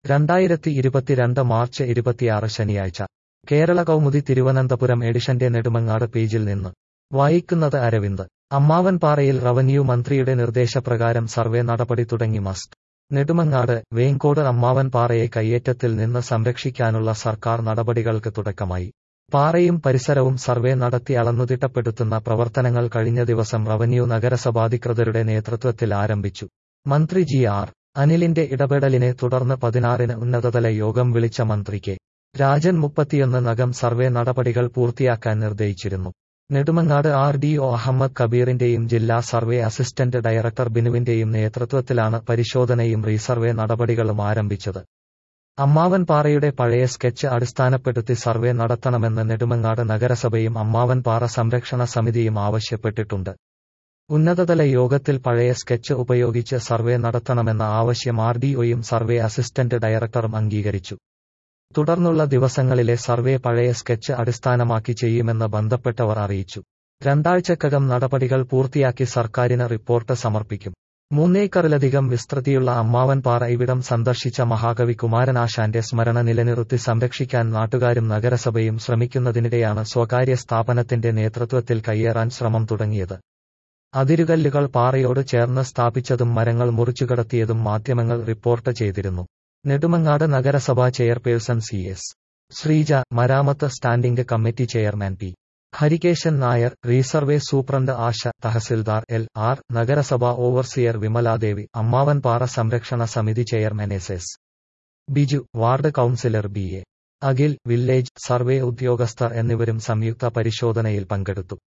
രണ്ടായിരത്തി ഇരുപത്തിരണ്ട് മാർച്ച് ഇരുപത്തിയാറ് ശനിയാഴ്ച കേരള കൗമുദി തിരുവനന്തപുരം എഡിഷന്റെ നെടുമങ്ങാട് പേജിൽ നിന്ന് വായിക്കുന്നത് അരവിന്ദ് അമ്മാവൻപാറയിൽ റവന്യൂ മന്ത്രിയുടെ നിർദ്ദേശപ്രകാരം സർവേ നടപടി തുടങ്ങി മസ്റ്റ് നെടുമങ്ങാട് വേങ്കോട് അമ്മാവൻപാറയെ കയ്യേറ്റത്തിൽ നിന്ന് സംരക്ഷിക്കാനുള്ള സർക്കാർ നടപടികൾക്ക് തുടക്കമായി പാറയും പരിസരവും സർവേ നടത്തി അളന്നുതിട്ടപ്പെടുത്തുന്ന പ്രവർത്തനങ്ങൾ കഴിഞ്ഞ ദിവസം റവന്യൂ നഗരസഭാധികൃതരുടെ നേതൃത്വത്തിൽ ആരംഭിച്ചു മന്ത്രി ജി ആർ അനിലിന്റെ ഇടപെടലിനെ തുടർന്ന് പതിനാറിന് ഉന്നതതല യോഗം വിളിച്ച മന്ത്രി കെ രാജൻ മുപ്പത്തിയൊന്ന് നകം സർവേ നടപടികൾ പൂർത്തിയാക്കാൻ നിർദ്ദേശിച്ചിരുന്നു Nedumangad R D O Ahammed കബീറിന്റെയും ജില്ലാ സർവേ അസിസ്റ്റന്റ് ഡയറക്ടർ ബിനുവിന്റെയും നേതൃത്വത്തിലാണ് പരിശോധനയും റീസർവേ നടപടികളും ആരംഭിച്ചത് അമ്മാവൻപാറയുടെ പഴയ സ്കെച്ച് അടിസ്ഥാനപ്പെടുത്തി സർവേ നടത്തണമെന്ന് നെടുമങ്ങാട് നഗരസഭയും അമ്മാവൻപാറ സംരക്ഷണ സമിതിയും ആവശ്യപ്പെട്ടിട്ടുണ്ട് ഉന്നതതല യോഗത്തിൽ പഴയ സ്കെച്ച് ഉപയോഗിച്ച് സർവേ നടത്തണമെന്ന ആവശ്യം ആർ ഡി ഒയും സർവേ അസിസ്റ്റന്റ് ഡയറക്ടറും അംഗീകരിച്ചു തുടർന്നുള്ള ദിവസങ്ങളിലെ സർവേ പഴയ സ്കെച്ച് അടിസ്ഥാനമാക്കി ചെയ്യുമെന്ന് ബന്ധപ്പെട്ടവർ അറിയിച്ചു രണ്ടാഴ്ചക്കകം നടപടികൾ പൂർത്തിയാക്കി സർക്കാരിന് റിപ്പോർട്ട് സമർപ്പിക്കും മൂന്നേക്കറിലധികം വിസ്തൃതിയുള്ള അമ്മാവൻപാറ ഇവിടം സന്ദർശിച്ച മഹാകവി കുമാരനാശാന്റെ സ്മരണ നിലനിർത്തി സംരക്ഷിക്കാൻ നാട്ടുകാരും നഗരസഭയും ശ്രമിക്കുന്നതിനിടെയാണ് സ്വകാര്യ സ്ഥാപനത്തിന്റെ നേതൃത്വത്തിൽ കയ്യേറാൻ ശ്രമം തുടങ്ങിയത് അതിരുകല്ലുകൾ പാറയോട് ചേർന്ന് സ്ഥാപിച്ചതും മരങ്ങൾ മുറിച്ചുകടത്തിയതും മാധ്യമങ്ങൾ റിപ്പോർട്ട് ചെയ്തിരുന്നു നെടുമങ്ങാട് നഗരസഭാ ചെയർപേഴ്സൺ സി എസ് ശ്രീജ മരാമത്ത് standing committee chairman P Harikesan Nair resurvey superintendent Asha തഹസിൽദാർ എൽ ആർ നഗരസഭാ ഓവർസിയർ വിമലാദേവി അമ്മാവൻപാറ സംരക്ഷണ സമിതി chairman S S Biju ward councillor B A Akhil village survey ഉദ്യോഗസ്ഥർ എന്നിവരും സംയുക്ത പരിശോധനയിൽ പങ്കെടുത്തു